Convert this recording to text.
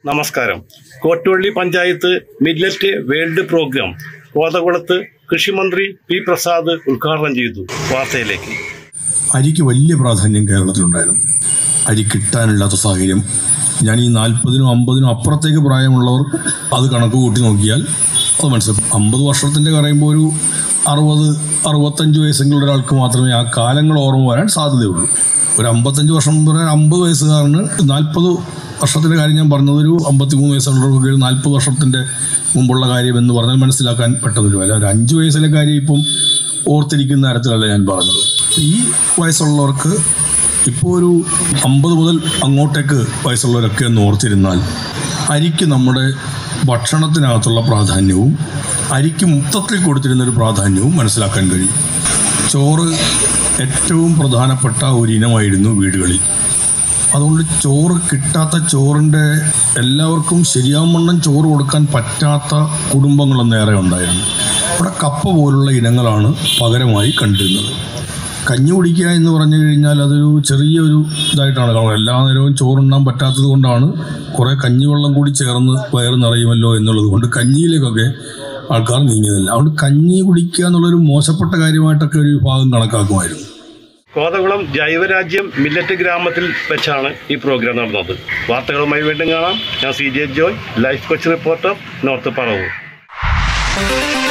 നമസ്കാരം Kottuvally panchayat millet world programme കോതകുളത്ത് കൃഷിമന്ത്രി പി പ്രസാദ് ഉദ്ഘാടനം ചെയ്തു വാർത്തയിലേക്ക് അരിക്ക് വലിയ പ്രാധാന്യം കേരളത്തിലുണ്ടായിരുന്നു അരി കിട്ടാനില്ലാത്ത സാഹചര്യം ഞാൻ ഈ നാൽപ്പതിനും അമ്പതിനും അപ്പുറത്തേക്ക് പ്രായമുള്ളവർ അത് കണക്ക് കൂട്ടി നോക്കിയാൽ അത് മനസ്സിലാക്കും അമ്പത് വർഷത്തിൻ്റെ പറയുമ്പോൾ ഒരു അറുപത് അറുപത്തഞ്ച് വയസ്സെങ്കിലും ഒരാൾക്ക് മാത്രമേ ആ കാലങ്ങൾ ഓർമ്മ വരാൻ സാധ്യതയുള്ളൂ ഒരു അമ്പത്തഞ്ച് വർഷം മുമ്പ് ഒരു അമ്പത് വയസ്സുകാരന് നാൽപ്പത് വർഷത്തിൻ്റെ കാര്യം ഞാൻ പറഞ്ഞത് ഒരു അമ്പത്തിമൂന്ന് വയസ്സുള്ളവർക്ക് ഒരു നാൽപ്പത് വർഷത്തിൻ്റെ മുമ്പുള്ള കാര്യം എന്ന് പറഞ്ഞാൽ മനസ്സിലാക്കാൻ പെട്ടെന്നില്ല അല്ല ഒരു അഞ്ച് വയസ്സിലെ കാര്യം ഇപ്പം ഓർത്തിരിക്കുന്ന തരത്തിലല്ല ഞാൻ പറഞ്ഞത് ഈ വയസ്സുള്ളവർക്ക് ഇപ്പോൾ ഒരു അമ്പത് മുതൽ അങ്ങോട്ടേക്ക് വയസ്സുള്ളവരൊക്കെ ഒന്ന് ഓർത്തിരുന്നാൽ അരിക്ക് നമ്മുടെ ഭക്ഷണത്തിനകത്തുള്ള പ്രാധാന്യവും അരിക്ക് മൊത്തത്തിൽ കൊടുത്തിരുന്ന ഒരു പ്രാധാന്യവും മനസ്സിലാക്കാൻ കഴിയും ചോറ് ഏറ്റവും പ്രധാനപ്പെട്ട ഒരു ഇനമായിരുന്നു വീടുകളിൽ അതുകൊണ്ട് ചോറ് കിട്ടാത്ത ചോറിൻ്റെ എല്ലാവർക്കും ശരിയാവണ്ണം ചോറ് കൊടുക്കാൻ പറ്റാത്ത കുടുംബങ്ങളൊന്നും ഏറെ ഉണ്ടായിരുന്നു അവിടെ കപ്പ പോലുള്ള ഇനങ്ങളാണ് പകരമായി കണ്ടിരുന്നത് കഞ്ഞി കുടിക്കുക എന്ന് പറഞ്ഞു കഴിഞ്ഞാൽ അതൊരു ചെറിയൊരു ഇതായിട്ടാണ് കാണുന്നത് എല്ലാ നേരവും ചോറുണ്ണാൻ പറ്റാത്തത് കൊണ്ടാണ് കുറേ കഞ്ഞിവെള്ളം കൂടി ചേർന്ന് വയറ് നിറയുമല്ലോ എന്നുള്ളത് കൊണ്ട് കഞ്ഞിയിലേക്കൊക്കെ ആൾക്കാർ നീങ്ങിയതല്ല അതുകൊണ്ട് കഞ്ഞി കുടിക്കുക എന്നുള്ളൊരു മോശപ്പെട്ട കാര്യമായിട്ടൊക്കെ ഒരു വിഭാഗം കണക്കാക്കുമായിരുന്നു കോതകുളം ജൈവരാജ്യം മില്ലറ്റ് ഗ്രാമത്തിൽ വെച്ചാണ് ഈ പ്രോഗ്രാം നടന്നത് വാർത്തകളുമായി വീണ്ടും കാണാം ഞാൻ C J Joy life coach reporter north Paravur